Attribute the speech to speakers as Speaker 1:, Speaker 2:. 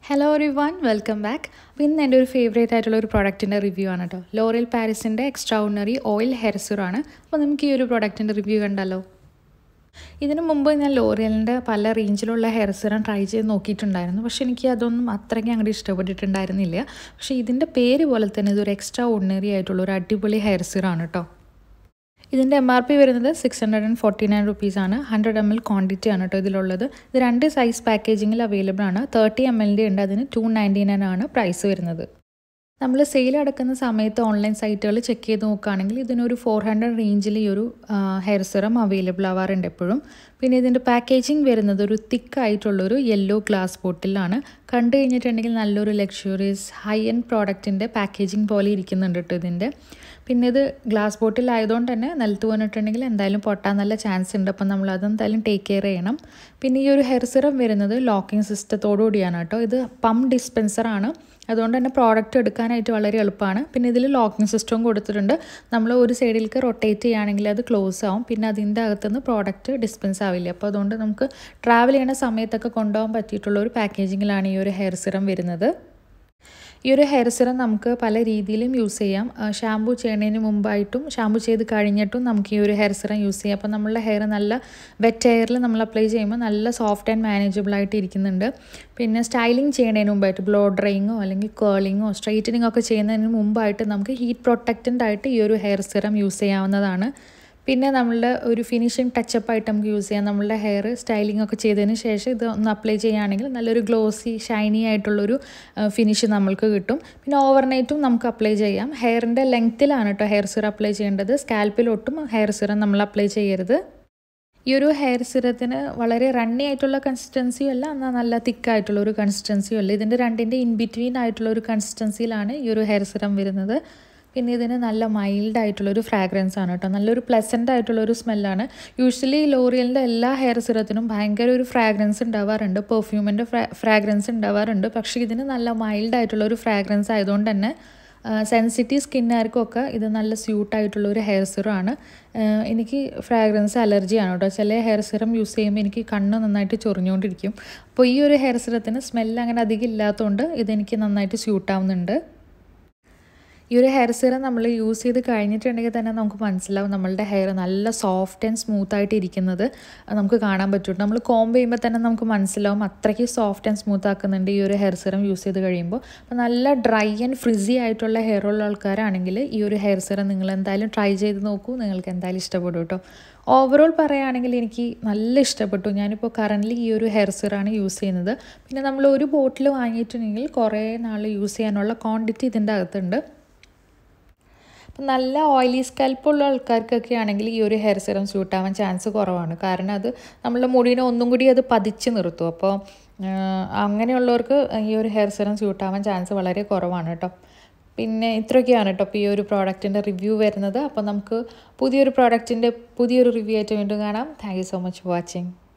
Speaker 1: hello everyone welcome back അപ്പോൾ ഇന്ന് എൻ്റെ ഒരു ഫേവറേറ്റ് ആയിട്ടുള്ള ഒരു പ്രൊഡക്റ്റിൻ്റെ റിവ്യൂ ആണ് കേട്ടോ ലോറിയൽ പാരീസിൻ്റെ എക്സ്ട്രാ ഓർഡിനറി ഓയിൽ ഹെയർ സിറാണ് അപ്പോൾ നമുക്ക് ഈ ഒരു പ്രൊഡക്റ്റിൻ്റെ റിവ്യൂ കണ്ടല്ലോ ഇതിനു മുമ്പ് ഞാൻ ലോറിയലിൻ്റെ പല റേഞ്ചിലുള്ള ഹെയർ സിറം ട്രൈ ചെയ്ത് നോക്കിയിട്ടുണ്ടായിരുന്നു പക്ഷേ എനിക്ക് അതൊന്നും അത്രയ്ക്ക് അങ്ങോട്ട് ഇഷ്ടപ്പെട്ടിട്ടുണ്ടായിരുന്നില്ല പക്ഷേ ഇതിൻ്റെ പേര് പോലെ തന്നെ ഇതൊരു എക്സ്ട്രാ ഓർഡിനറി ആയിട്ടുള്ള ഒരു അടിപൊളി ഹെയർ സിറാണ് കേട്ടോ ഇതിൻ്റെ എം ആർ പി വരുന്നത് six hundred and forty nine റുപ്പീസാണ് ഹൺഡ്രഡ് എം എൽ ക്വാണ്ടിറ്റി ആണ് കേട്ടോ ഇതിലുള്ളത് ഇത് രണ്ട് സൈസ് പാക്കേജിങ്ങിൽ അവൈലബിൾ ആണ് തേർട്ടി എം എല്ലിൻ്റെ ഉണ്ട് അതിന് ടു നയൻറ്റി നയൻ ആണ് പ്രൈസ് വരുന്നത് നമ്മൾ സെയിൽ അടക്കുന്ന സമയത്ത് ഓൺലൈൻ സൈറ്റുകൾ ചെക്ക് ചെയ്ത് നോക്കുകയാണെങ്കിൽ ഇതിനൊരു ഫോർ ഹൺഡ്രഡ് റേഞ്ചിൽ ഈ ഒരു ഹെയർ സിറം അവൈലബിൾ ആവാറുണ്ട് എപ്പോഴും പിന്നെ ഇതിൻ്റെ പാക്കേജിങ് വരുന്നത് ഒരു തിക്കായിട്ടുള്ളൊരു യെല്ലോ ഗ്ലാസ് ബോട്ടിലാണ് കണ്ടു കഴിഞ്ഞിട്ടുണ്ടെങ്കിൽ നല്ലൊരു ലക്ഷറിയസ് ഹൈ എൻഡ് പ്രോഡക്റ്റിൻ്റെ പാക്കേജിങ് പോലെ ഇരിക്കുന്നുണ്ട് കേട്ടോ ഇതിൻ്റെ പിന്നെ ഇത് ഗ്ലാസ് ബോട്ടിൽ ആയതുകൊണ്ട് തന്നെ നിലത്ത് വീണിട്ടുണ്ടെങ്കിൽ എന്തായാലും പൊട്ടാൻ നല്ല ചാൻസ് ഉണ്ട് അപ്പം നമ്മൾ അതെന്തായാലും ടേക്ക് കെയർ ചെയ്യണം പിന്നെ ഈ ഒരു ഹെയർ സിറം വരുന്നത് ലോക്കിംഗ് സിസ്റ്റത്തോടു കൂടിയാണ് കേട്ടോ ഇത് പം ഡിസ്പെൻസറാണ് അതുകൊണ്ട് തന്നെ പ്രോഡക്റ്റ് എടുക്കാനായിട്ട് വളരെ എളുപ്പമാണ് പിന്നെ ഇതിൽ ലോക്കിംഗ് സിസ്റ്റവും കൊടുത്തിട്ടുണ്ട് നമ്മൾ ഒരു സൈഡിലേക്ക് റൊട്ടേറ്റ് ചെയ്യുകയാണെങ്കിൽ അത് ക്ലോസ് ആവും പിന്നെ അതിൻ്റെ അകത്തുനിന്ന് പ്രോഡക്റ്റ് ഡിസ്പെൻസ് ആവില്ല അപ്പോൾ അതുകൊണ്ട് നമുക്ക് ട്രാവൽ ചെയ്യുന്ന സമയത്തൊക്കെ കൊണ്ടുപോകാൻ പറ്റിയിട്ടുള്ള ഒരു പാക്കേജിങ്ങിലാണ് ഈ ഒരു ഹെയർ സിറം വരുന്നത് ഈ ഒരു ഹെയർ സിറം നമുക്ക് പല രീതിയിലും യൂസ് ചെയ്യാം ഷാമ്പു ചെയ്യുന്നതിന് മുമ്പായിട്ടും ഷാമ്പു ചെയ്ത് കഴിഞ്ഞിട്ടും നമുക്ക് ഈ ഒരു ഹെയർ സിറം യൂസ് ചെയ്യാം അപ്പോൾ നമ്മളുടെ ഹെയർ നല്ല വെറ്റ് ഹെയറിൽ നമ്മൾ അപ്ലൈ ചെയ്യുമ്പോൾ നല്ല സോഫ്റ്റ് ആൻഡ് മാനേജബിൾ ആയിട്ട് ഇരിക്കുന്നുണ്ട് പിന്നെ സ്റ്റൈലിംഗ് ചെയ്യുന്നതിന് മുമ്പായിട്ട് ബ്ലോ ഡ്രൈയിങ്ങോ അല്ലെങ്കിൽ കേളിങ്ങോ സ്ട്രൈറ്റനിങ്ങോ ഒക്കെ ചെയ്യുന്നതിന് മുമ്പായിട്ട് നമുക്ക് ഹീറ്റ് പ്രൊട്ടക്റ്റൻ്റ് ആയിട്ട് ഈ ഒരു ഹെയർ സിറം യൂസ് ചെയ്യാവുന്നതാണ് പിന്നെ നമ്മളുടെ ഒരു ഫിനിഷിങ് ടച്ചപ്പ് ആയിട്ട് നമുക്ക് യൂസ് ചെയ്യാം നമ്മളുടെ ഹെയർ സ്റ്റൈലിംഗ് ഒക്കെ ചെയ്തതിന് ശേഷം ഇത് ഒന്ന് അപ്ലൈ ചെയ്യുകയാണെങ്കിൽ നല്ലൊരു ഗ്ലോസി ഷൈനി ആയിട്ടുള്ളൊരു ഫിനിഷ് നമ്മൾക്ക് കിട്ടും പിന്നെ ഓവർനൈറ്റും നമുക്ക് അപ്ലൈ ചെയ്യാം ഹെയറിൻ്റെ ലെങ്ത്തിലാണ് കേട്ടോ ഹെയർ സിറം അപ്ലൈ ചെയ്യേണ്ടത് സ്കാൽപ്പിലൊട്ടും ഹെയർ സിറം നമ്മൾ അപ്ലൈ ചെയ്യരുത് ഈ ഒരു ഹെയർ സിറത്തിന് വളരെ റണ്ണി ആയിട്ടുള്ള കൺസിസ്റ്റൻസിയും അല്ല എന്നാൽ നല്ല തിക്കായിട്ടുള്ള ഒരു കൺസിസ്റ്റൻസിയും അല്ല ഇതിൻ്റെ രണ്ടിൻ്റെ ഇൻ ബിറ്റ്വീൻ ആയിട്ടുള്ള ഒരു കൺസിസ്റ്റൻസിയിലാണ് ഈ ഒരു ഹെയർ സിറം വരുന്നത് പിന്നെ ഇതിന് നല്ല മൈൽഡ് ആയിട്ടുള്ളൊരു ഫ്രാഗ്രൻസ് ആണ് കേട്ടോ നല്ലൊരു പ്ലസൻ്റ് ആയിട്ടുള്ളൊരു സ്മെല്ലാണ് യൂഷ്വലി ലോറിയലിൻ്റെ എല്ലാ ഹെയർ സിറത്തിനും ഭയങ്കര ഒരു ഫ്രാഗ്രൻസ് ഉണ്ടാവാറുണ്ട് പെർഫ്യൂമിൻ്റെ ഫ്രാഗ്രൻസ് ഉണ്ടാവാറുണ്ട് പക്ഷേ ഇതിന് നല്ല മൈൽഡ് ആയിട്ടുള്ളൊരു ഫ്രാഗ്രൻസ് ആയതുകൊണ്ട് തന്നെ സെൻസിറ്റീവ് സ്കിന്നുകാർക്കൊക്കെ ഇത് നല്ല സ്യൂട്ടായിട്ടുള്ള ഒരു ഹെയർ സിറമാണ് എനിക്ക് ഫ്രാഗ്രൻസ് അലർജിയാണ് കേട്ടോ ചില ഹെയർ സിറം യൂസ് ചെയ്യുമ്പോൾ എനിക്ക് കണ്ണ് നന്നായിട്ട് ചൊറിഞ്ഞുകൊണ്ടിരിക്കും അപ്പോൾ ഈ ഒരു ഹെയർ സിറത്തിന് സ്മെല്ല് അങ്ങനെ അധികം ഇല്ലാത്തതുകൊണ്ട് ഇതെനിക്ക് നന്നായിട്ട് സ്യൂട്ടാവുന്നുണ്ട് ഈ ഒരു ഹെയർ സിറം നമ്മൾ യൂസ് ചെയ്ത് കഴിഞ്ഞിട്ടുണ്ടെങ്കിൽ തന്നെ നമുക്ക് മനസ്സിലാവും നമ്മളുടെ ഹെയർ നല്ല സോഫ്റ്റ് ആൻഡ് സ്മൂത്ത് ആയിട്ട് ഇരിക്കുന്നത് നമുക്ക് കാണാൻ പറ്റും നമ്മൾ കോംബ് ചെയ്യുമ്പോൾ തന്നെ നമുക്ക് മനസ്സിലാവും അത്രയ്ക്ക് സോഫ്റ്റ് ആൻഡ് സ്മൂത്ത് ആക്കുന്നുണ്ട് ഈ ഒരു ഹെയർ സിറം യൂസ് ചെയ്ത് കഴിയുമ്പോൾ അപ്പോൾ നല്ല ഡ്രൈ ആൻഡ് ഫ്രിസി ആയിട്ടുള്ള ഹെയർ ഉള്ള ആൾക്കാരാണെങ്കിൽ ഈ ഒരു ഹെയർ സിറം നിങ്ങൾ എന്തായാലും ട്രൈ ചെയ്ത് നോക്കൂ നിങ്ങൾക്ക് എന്തായാലും ഇഷ്ടപ്പെടും കേട്ടോ ഓവറോൾ പറയുകയാണെങ്കിൽ എനിക്ക് നല്ല ഇഷ്ടപ്പെട്ടു ഞാനിപ്പോൾ കറൻ്റ്ലി ഈ ഒരു ഹെയർ സിറാണ് യൂസ് ചെയ്യുന്നത് പിന്നെ നമ്മൾ ഒരു ബോട്ടിൽ വാങ്ങിയിട്ടുണ്ടെങ്കിൽ കുറേ നാൾ യൂസ് ചെയ്യാനുള്ള ക്വാണ്ടിറ്റി ഇതിൻ്റെ അകത്തുണ്ട് അപ്പം നല്ല ഓയിലി സ്കൽപ്പുള്ള ആൾക്കാർക്കൊക്കെ ആണെങ്കിൽ ഈ ഒരു ഹെയർ സിറം സ്യൂട്ട് ആവാൻ ചാൻസ് കുറവാണ് കാരണം അത് നമ്മളുടെ മുടിനെ ഒന്നും കൂടി അത് പതിച്ച് നിർത്തും അപ്പോൾ അങ്ങനെയുള്ളവർക്ക് ഈ ഒരു ഹെയർ സിറം സ്യൂട്ട് ആവാൻ ചാൻസ് വളരെ കുറവാണ് കേട്ടോ പിന്നെ ഇത്രയൊക്കെയാണ് കേട്ടോ ഇപ്പോൾ ഈ ഒരു പ്രോഡക്റ്റിൻ്റെ റിവ്യൂ വരുന്നത് അപ്പോൾ നമുക്ക് പുതിയൊരു പ്രോഡക്റ്റിൻ്റെ പുതിയൊരു റിവ്യൂ ആയിട്ട് വീണ്ടും കാണാം thank you so much for watching